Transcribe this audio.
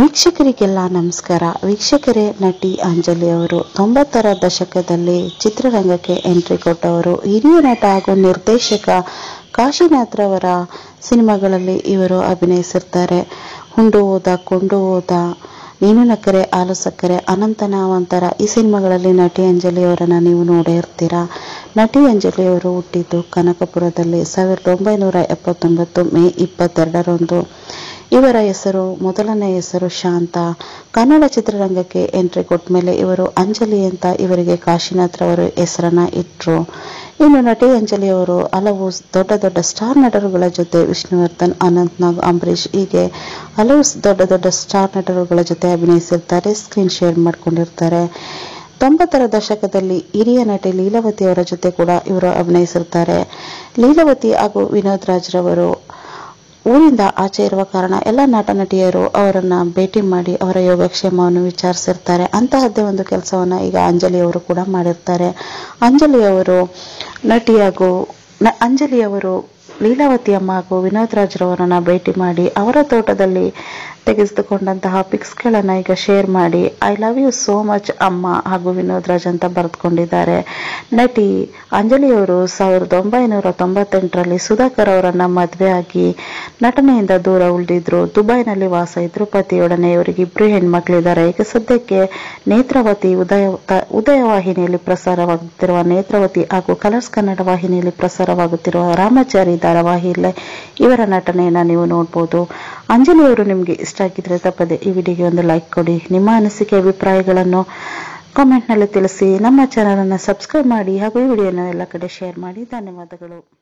ವೀಕ್ಷಕರಿಗೆಲ್ಲ ನಮಸ್ಕಾರ ವೀಕ್ಷಕರೇ ನಟಿ ಅಂಜಲಿ ಅವರು ತೊಂಬತ್ತರ ದಶಕದಲ್ಲಿ ಚಿತ್ರರಂಗಕ್ಕೆ ಎಂಟ್ರಿ ಕೊಟ್ಟವರು ಹಿರಿಯ ನಟ ಹಾಗೂ ನಿರ್ದೇಶಕ ಕಾಶಿನಾಥ್ರವರ ಸಿನಿಮಾಗಳಲ್ಲಿ ಇವರು ಅಭಿನಯಿಸಿರ್ತಾರೆ ಹುಂಡು ಹೋದ ಕೊಂಡು ಹೋದ ನೀನು ನಕ್ಕರೆ ಹಾಲು ಸಕ್ಕರೆ ಅನಂತನ ಅವಂತರ ಈ ಸಿನಿಮಾಗಳಲ್ಲಿ ನಟಿ ಅಂಜಲಿ ಅವರನ್ನ ನೀವು ನೋಡೇ ಇರ್ತೀರಾ ನಟಿ ಅಂಜಲಿ ಅವರು ಹುಟ್ಟಿದ್ದು ಕನಕಪುರದಲ್ಲಿ ಸಾವಿರದ ಒಂಬೈನೂರ ಎಪ್ಪತ್ತೊಂಬತ್ತು ಮೇ ಇಪ್ಪತ್ತೆರಡರಂದು ಇವರ ಹೆಸರು ಮೊದಲನೇ ಹೆಸರು ಶಾಂತ ಕನ್ನಡ ಚಿತ್ರರಂಗಕ್ಕೆ ಎಂಟ್ರಿ ಕೊಟ್ಟ ಮೇಲೆ ಇವರು ಅಂಜಲಿ ಅಂತ ಇವರಿಗೆ ಕಾಶಿನಾಥ್ರವರು ಹೆಸರನ್ನ ಇಟ್ಟರು ಇನ್ನು ನಟಿ ಅಂಜಲಿ ಅವರು ಹಲವು ದೊಡ್ಡ ದೊಡ್ಡ ಸ್ಟಾರ್ ನಟರುಗಳ ಜೊತೆ ವಿಷ್ಣುವರ್ಧನ್ ಅನಂತ್ ನಾಗ್ ಅಂಬರೀಷ್ ಹೀಗೆ ಹಲವು ದೊಡ್ಡ ದೊಡ್ಡ ಸ್ಟಾರ್ ನಟರುಗಳ ಜೊತೆ ಅಭಿನಯಿಸಿರ್ತಾರೆ ಸ್ಕ್ರೀನ್ ಶೇರ್ ಮಾಡ್ಕೊಂಡಿರ್ತಾರೆ ತೊಂಬತ್ತರ ದಶಕದಲ್ಲಿ ಹಿರಿಯ ನಟಿ ಲೀಲಾವತಿ ಅವರ ಜೊತೆ ಕೂಡ ಇವರು ಅಭಿನಯಿಸಿರ್ತಾರೆ ಲೀಲಾವತಿ ಹಾಗೂ ವಿನೋದ್ ರಾಜ್ರವರು ಊರಿಂದ ಆಚೆ ಇರುವ ಕಾರಣ ಎಲ್ಲ ನಟ ನಟಿಯರು ಅವರನ್ನ ಭೇಟಿ ಮಾಡಿ ಅವರ ಯೋಗಕ್ಷೇಮವನ್ನು ವಿಚಾರಿಸಿರ್ತಾರೆ ಅಂತಹದ್ದೇ ಒಂದು ಕೆಲಸವನ್ನ ಈಗ ಅಂಜಲಿ ಅವರು ಕೂಡ ಮಾಡಿರ್ತಾರೆ ಅಂಜಲಿ ಅವರು ನಟಿ ಹಾಗೂ ನ- ಅಂಜಲಿ ಅವರು ಲೀಲಾವತಿ ಅಮ್ಮ ಹಾಗೂ ವಿನೋದ್ ರಾಜ್ರವರನ್ನ ಭೇಟಿ ಮಾಡಿ ಅವರ ತೋಟದಲ್ಲಿ ತೆಗೆದುಕೊಂಡಂತಹ ಪಿಕ್ಸ್ಗಳನ್ನು ಈಗ ಶೇರ್ ಮಾಡಿ I love you so much ಅಮ್ಮ ಹಾಗೂ ವಿನೋದ್ ರಾಜ್ ಅಂತ ಬರೆದುಕೊಂಡಿದ್ದಾರೆ ನಟಿ ಅಂಜಲಿ ಅವರು ಸಾವಿರದ ಒಂಬೈನೂರ ತೊಂಬತ್ತೆಂಟರಲ್ಲಿ ಸುಧಾಕರ್ ಅವರನ್ನ ಮದುವೆ ಆಗಿ ನಟನೆಯಿಂದ ದೂರ ಉಳಿದಿದ್ರು ದುಬೈನಲ್ಲಿ ವಾಸ ಇದ್ರು ಪತಿಯೊಡನೆ ಇವರಿಗೆ ಇಬ್ರು ಹೆಣ್ಮಕ್ಳಿದ್ದಾರೆ ಈಗ ಸದ್ಯಕ್ಕೆ ನೇತ್ರಾವತಿ ಉದಯ ತ- ಉದಯ ವಾಹಿನಿಯಲ್ಲಿ ಪ್ರಸಾರವಾಗುತ್ತಿರುವ ನೇತ್ರಾವತಿ ಹಾಗೂ ಕಲರ್ಸ್ ಕನ್ನಡ ವಾಹಿನಿಯಲ್ಲಿ ಪ್ರಸಾರವಾಗುತ್ತಿರುವ ರಾಮಾಚಾರಿ ಧಾರಾವಾಹಿಯಲ್ಲಿ ಇವರ ನಟನೆಯನ್ನ ನೀವು ನೋಡ್ಬೋದು ಅಂಜಲಿ ಅವರು ನಿಮಗೆ ಇಷ್ಟ ಆಗಿದ್ರೆ ತಪ್ಪದೆ ಈ ವಿಡಿಯೋಗೆ ಒಂದು ಲೈಕ್ ಕೊಡಿ ನಿಮ್ಮ ಅನಿಸಿಕೆ ಅಭಿಪ್ರಾಯಗಳನ್ನು ಕಾಮೆಂಟ್ನಲ್ಲಿ ತಿಳಿಸಿ ನಮ್ಮ ಚಾನಲನ್ನು ಸಬ್ಸ್ಕ್ರೈಬ್ ಮಾಡಿ ಹಾಗೂ ಈ ವಿಡಿಯೋನ ಎಲ್ಲ ಕಡೆ ಶೇರ್ ಮಾಡಿ ಧನ್ಯವಾದಗಳು